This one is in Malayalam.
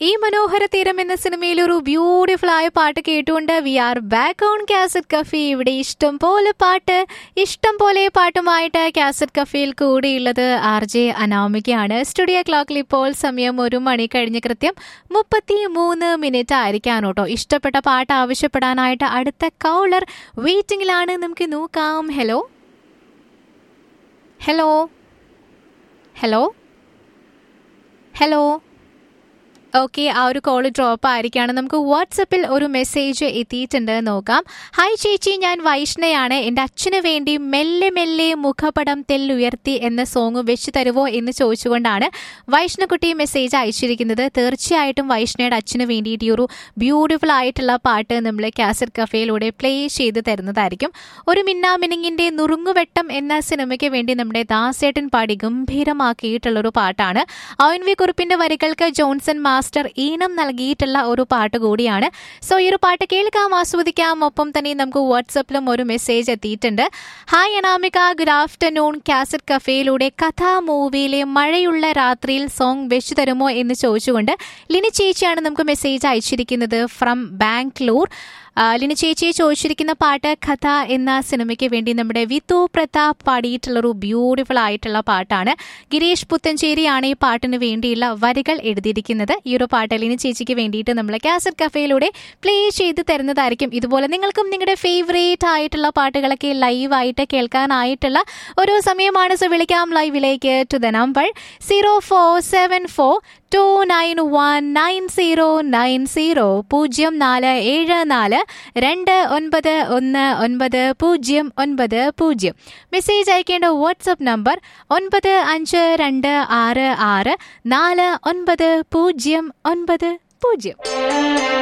ഈ മനോഹര തീരം എന്ന സിനിമയിൽ ഒരു ബ്യൂട്ടിഫുൾ ആയ പാട്ട് കേട്ടുകൊണ്ട് we are back on cassette cafe ഇവിടെ ഇഷ്ടം പോലെ പാട്ട് ഇഷ്ടം പോലെ പാട്ടുമായിട്ട് കാസറ്റ് കഫിയിൽ കൂടിയുള്ളത് ആർ ജെ അനാമികയാണ് സ്റ്റുഡിയോ ക്ലോക്കിൽ ഇപ്പോൾ സമയം ഒരു മണി കഴിഞ്ഞ് കൃത്യം മുപ്പത്തി മൂന്ന് മിനിറ്റ് ആയിരിക്കാണ് കേട്ടോ ഇഷ്ടപ്പെട്ട പാട്ട് ആവശ്യപ്പെടാനായിട്ട് അടുത്ത കോളർ വെയിറ്റിംഗിലാണ് നമുക്ക് നോക്കാം hello hello hello hello okay ആ ഒരു കോൾ ഡ്രോപ്പ് ആയിരിക്കാണ് നമുക്ക് വാട്സപ്പിൽ ഒരു മെസ്സേജ് എത്തിയിട്ടുണ്ട് നോക്കാം ഹായ് ചേച്ചി ഞാൻ വൈഷ്ണയാണ് എൻ്റെ അച്ഛന് വേണ്ടി മെല്ലെ മെല്ലെ മുഖപടം തെല്ലുയർത്തി എന്ന സോങ് വെച്ച് തരുവോ എന്ന് ചോദിച്ചുകൊണ്ടാണ് വൈഷ്ണക്കുട്ടി മെസ്സേജ് അയച്ചിരിക്കുന്നത് തീർച്ചയായിട്ടും വൈഷ്ണയുടെ അച്ഛന് വേണ്ടിയിട്ട് ഈ ഒരു ബ്യൂട്ടിഫുൾ ആയിട്ടുള്ള പാട്ട് നമ്മൾ കാസറ്റ് കഫേയിലൂടെ പ്ലേ ചെയ്ത് തരുന്നതായിരിക്കും ഒരു മിന്നാമിനിങ്ങിൻ്റെ നുറുങ്ങുവെട്ടം എന്ന സിനിമയ്ക്ക് വേണ്ടി നമ്മുടെ ദാസേട്ടൻ പാടി ഗംഭീരമാക്കിയിട്ടുള്ളൊരു പാട്ടാണ് ഔൻ വി കുറിപ്പിന്റെ വരികൾക്ക് ജോൺസൺ മാസ്റ്റർ ഈണം നൽകിയിട്ടുള്ള ഒരു പാട്ട് കൂടിയാണ് സോ ഈ ഒരു പാട്ട് കേൾക്കാം ആസ്വദിക്കാം ഒപ്പം തന്നെ നമുക്ക് വാട്സപ്പിലും ഒരു മെസ്സേജ് എത്തിയിട്ടുണ്ട് hi Anamika good afternoon cassette കഫേയിലൂടെ കഥാ മൂവിയിലെ മഴയുള്ള രാത്രിയിൽ സോങ് വെച്ചു തരുമോ എന്ന് ചോദിച്ചുകൊണ്ട് ലിനി ചേച്ചിയാണ് നമുക്ക് മെസ്സേജ് അയച്ചിരിക്കുന്നത് ഫ്രം ബാംഗ്ലൂർ ആ, ലിനി ചേച്ചിയെ ചോദിച്ചിരിക്കുന്ന പാട്ട് കഥ എന്ന സിനിമയ്ക്ക് വേണ്ടി നമ്മുടെ വിതു പ്രതാപ് പാടിയിട്ടുള്ളൊരു ബ്യൂട്ടിഫുൾ ആയിട്ടുള്ള പാട്ടാണ് ഗിരീഷ് പുത്തഞ്ചേരിയാണ് ഈ പാട്ടിന് വേണ്ടിയുള്ള വരികൾ എഴുതിയിരിക്കുന്നത് ഈ ഒരു പാട്ട് ലിനി ചേച്ചിക്ക് വേണ്ടിയിട്ട് നമ്മൾ കാസറ്റ് കഫേയിലൂടെ പ്ലേ ചെയ്ത് തരുന്നതായിരിക്കും ഇതുപോലെ നിങ്ങൾക്കും നിങ്ങളുടെ ഫേവറേറ്റ് ആയിട്ടുള്ള പാട്ടുകളൊക്കെ ലൈവായിട്ട് കേൾക്കാനായിട്ടുള്ള ഒരു സമയമാണ് സോ വിളിക്കാം ലൈവിലേക്ക് to the number zero four seven four two nine one nine zero nine zero പൂജ്യം നാല് ഏഴ് നാല് രണ്ട് ഒൻപത് ഒന്ന് ഒൻപത് പൂജ്യം ഒൻപത് പൂജ്യം മെസ്സേജ് അയക്കേണ്ട വാട്സപ്പ് നമ്പർ ഒൻപത് അഞ്ച് രണ്ട് ആറ് ആറ് നാല് ഒൻപത് പൂജ്യം ഒൻപത് പൂജ്യം